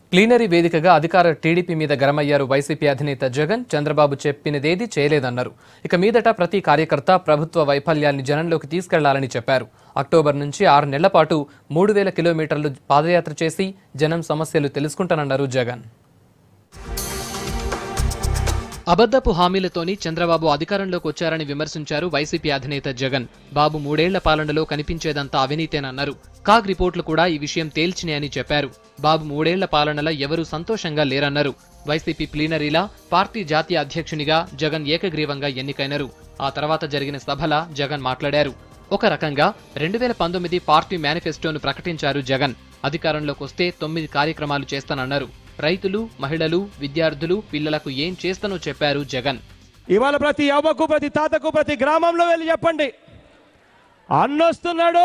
plenary వేదికగా అధికార TDP మీద గరమయ్యారు వైసీపీ అధినేత జగన్ చంద్రబాబు చెప్పినదేది చేయలేదన్నారు ఇక మీదట ప్రతి కార్యకర్త ప్రభుత్వ వైఫల్యాన్ని జనంలోకి తీసుకెళ్లాలని చెప్పారు అక్టోబర్ నుంచి ఆరు నెలల పాటు మూడు వేల కిలోమీటర్లు పాదయాత్ర చేసి జనం సమస్యలు తెలుసుకుంటానన్నారు జగన్ అబద్ధపు హామీలతోని చంద్రబాబు అధికారంలోకి వచ్చారని విమర్శించారు వైసీపీ అధినేత జగన్ బాబు మూడేళ్ల పాలనలో కనిపించేదంతా అవినీతేనన్నారు కాగ్ రిపోర్టులు కూడా ఈ విషయం తేల్చినాయని చెప్పారు బాబు మూడేళ్ల పాలనలో ఎవరూ సంతోషంగా లేరన్నారు వైసీపీ ప్లీనరీలా పార్టీ జాతీయ అధ్యక్షునిగా జగన్ ఏకగ్రీవంగా ఎన్నికైనరు ఆ తర్వాత జరిగిన సభల జగన్ మాట్లాడారు ఒక రకంగా రెండు వేల పంతొమ్మిది పార్టీ మేనిఫెస్టోను ప్రకటించారు జగన్ అధికారంలోకి వస్తే తొమ్మిది కార్యక్రమాలు చేస్తానన్నారు రైతులు మహిళలు విద్యార్థులు పిల్లలకు ఏం చేస్తానో చెప్పారు జగన్ ఇవాళ ప్రతి అవ్వకు ప్రతి తాతకు ప్రతి గ్రామంలో వెళ్ళి చెప్పండి అన్నొస్తున్నాడు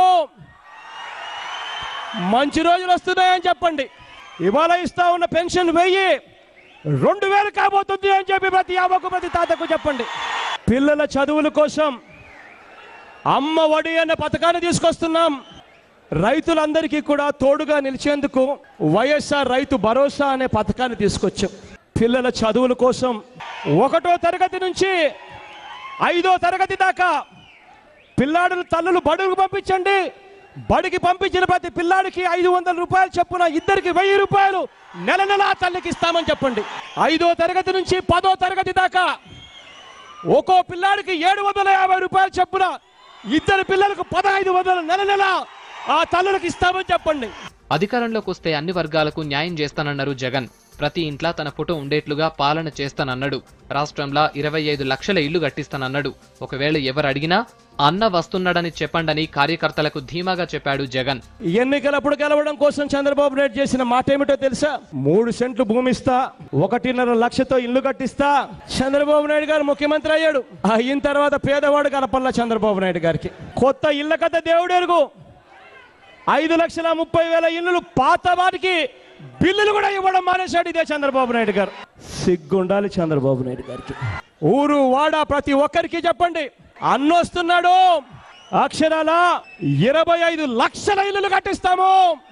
మంచి రోజులు వస్తున్నాయని చెప్పండి ఇవాళ ఇస్తా ఉన్న పెన్షన్ వెయ్యి రెండు వేలు కాబోతుంది అని చెప్పి ప్రతి అవ్వకు ప్రతి తాతకు చెప్పండి పిల్లల చదువుల కోసం అమ్మ ఒడి అనే పథకాన్ని తీసుకొస్తున్నాం రైతులందరికీ కూడా తోడుగా నిలిచేందుకు వైఎస్ఆర్ రైతు భరోసా అనే పథకాన్ని తీసుకొచ్చాం పిల్లల చదువుల కోసం ఒకటో తరగతి నుంచి ఐదో తరగతి దాకా పిల్లాడుల తల్లులు బడుగు పంపించండి బడికి పంపించిన ప్రతి పిల్లాడికి ఐదు వందల రూపాయలు చొప్పున ఇద్దరికి వెయ్యి రూపాయలు నెల నెల ఆ తల్లికి ఇస్తామని చెప్పండి ఐదో తరగతి నుంచి పదో తరగతి దాకా ఒక్కో పిల్లాడికి ఏడు వందల యాభై రూపాయలు చొప్పున ఇద్దరు పిల్లలకు పదహైదు వందల నెల నెల ఆ తల్లులకు ఇస్తామని చెప్పండి అధికారంలోకి వస్తే అన్ని వర్గాలకు న్యాయం చేస్తానన్నారు జగన్ ప్రతి ఇంట్లా తన ఫోటో ఉండేట్లుగా పాలన చేస్తానన్నాడు రాష్ట్రంలో ఇరవై ఐదు లక్షల ఇల్లు కట్టిస్తానన్నాడు ఒకవేళ ఎవరు అడిగినా అన్న వస్తున్నాడని చెప్పండని కార్యకర్తలకు ధీమాగా చెప్పాడు జగన్ ఎన్నికలప్పుడు గెలవడం కోసం చంద్రబాబు నాయుడు చేసిన మాట ఏమిటో తెలుసా మూడు సెంట్లు భూమి ఇస్తా ఒకటిన్నర లక్షతో ఇల్లు కట్టిస్తా చంద్రబాబు నాయుడు గారు ముఖ్యమంత్రి అయ్యాడు అయిన తర్వాత పేదవాడు కనపల్ల చంద్రబాబు నాయుడు గారికి కొత్త ఇళ్ళ కథ దేవుడు ఎరుగు ఐదు లక్షల ముప్పై వేల ఇల్లులు పాత వాటికి బిల్లులు కూడా ఇవ్వడం మానేశాడు ఇదే చంద్రబాబు నాయుడు గారు సిగ్గుండాలి చంద్రబాబు నాయుడు గారికి ఊరు వాడ ప్రతి ఒక్కరికి చెప్పండి అన్నొస్తున్నాడు అక్షరాల ఇరవై ఐదు లక్షల ఇల్లులు కట్టిస్తాము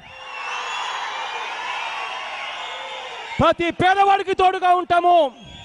ప్రతి పేదవాడికి తోడుగా ఉంటాము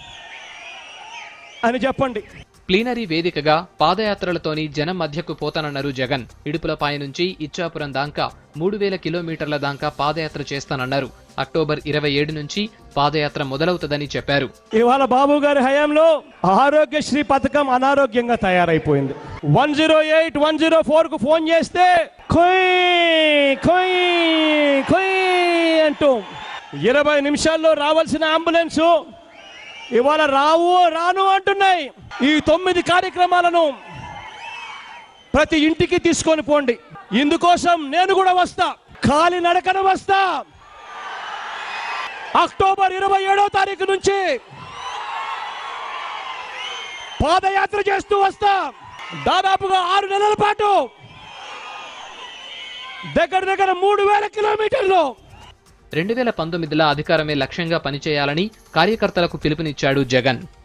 అని చెప్పండి ప్లీనరీ వేదికగా పాదయాత్రలతోని జనం మధ్యకు పోతానన్నారు జగన్ ఇడుపులపాయ నుంచి ఇచ్చాపురం దాకా మూడు వేల కిలోమీటర్ల దాకా పాదయాత్ర చేస్తానన్నారు అక్టోబర్ ఇరవై ఏడు నుంచి పాదయాత్ర మొదలవుతుందని చెప్పారు ఇవాళ బాబు గారి హయాంలో ఆరోగ్యశ్రీ పథకం అనారోగ్యంగా తయారైపోయింది one zero eight one zero four కు ఫోన్ చేస్తే కొయ్ కొయ్ కొయ్ అంటూ ఇరవై నిమిషాల్లో రావాల్సిన అంబులెన్స్ ఇవాళ రావు రాను అంటున్నాయి ఈ తొమ్మిది కార్యక్రమాలను ప్రతి ఇంటికి తీసుకొని పోండి ఇందుకోసం నేను కూడా వస్తా కాలి నడకన వస్తా అక్టోబర్ ఇరవై ఏడో తారీఖు నుంచి పాదయాత్ర చేస్తూ వస్తా దాదాపుగా ఆరు నెలల పాటు దగ్గర దగ్గర మూడు వేల కిలోమీటర్లు రెండు వేల పంతొమ్మిదిలో అధికారమే లక్ష్యంగా పనిచేయాలని కార్యకర్తలకు పిలుపునిచ్చాడు జగన్